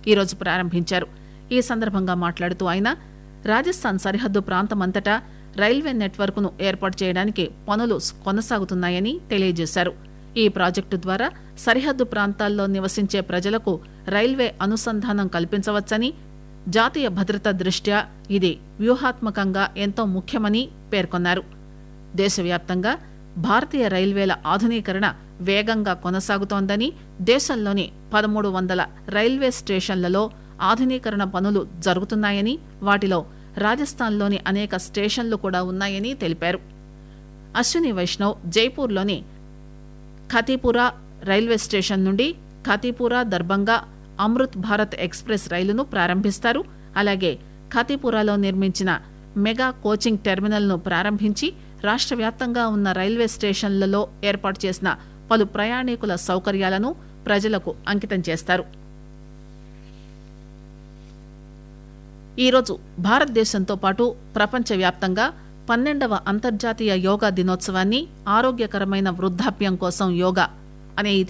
ఈరోజు ప్రారంభించారు ఈ సందర్భంగా మాట్లాడుతూ ఆయన రాజస్థాన్ సరిహద్దు ప్రాంతమంతటా రైల్వే నెట్వర్క్ ను ఏర్పాటు చేయడానికి పనులు కొనసాగుతున్నాయని తెలియజేశారు ఈ ప్రాజెక్టు ద్వారా సరిహద్దు ప్రాంతాల్లో నివసించే ప్రజలకు రైల్వే అనుసంధానం కల్పించవచ్చని జాతీయ భద్రత దృష్ట్యా ఇది వ్యూహాత్మకంగా ఎంతో ముఖ్యమని పేర్కొన్నారు దేశవ్యాప్తంగా భారతీయ రైల్వేల ఆధునీకరణ వేగంగా కొనసాగుతోందని దేశంలోని పదమూడు వందల రైల్వే స్టేషన్లలో ఆధునీకరణ పనులు జరుగుతున్నాయని వాటిలో రాజస్థాన్లోని అనేక స్టేషన్లు కూడా ఉన్నాయని తెలిపారు అశ్విని వైష్ణవ్ జైపూర్లోని ఖతీపురా రైల్వే స్టేషన్ నుండి ఖతీపురా దర్బంగా అమృత్ భారత్ ఎక్స్ప్రెస్ రైలును ప్రారంభిస్తారు అలాగే ఖతీపురాలో నిర్మించిన మెగా కోచింగ్ టెర్మినల్ ను ప్రారంభించి రాష్ట్ర వ్యాప్తంగా ఉన్న రైల్వే స్టేషన్లలో ఏర్పాటు చేసిన పలు ప్రయాణికుల సౌకర్యాలను ప్రజలకు అంకితం చేస్తారు ఈరోజు భారతదేశంతో పాటు ప్రపంచవ్యాప్తంగా పన్నెండవ అంతర్జాతీయ యోగా దినోత్సవాన్ని ఆరోగ్యకరమైన వృద్ధాప్యం కోసం యోగా అనే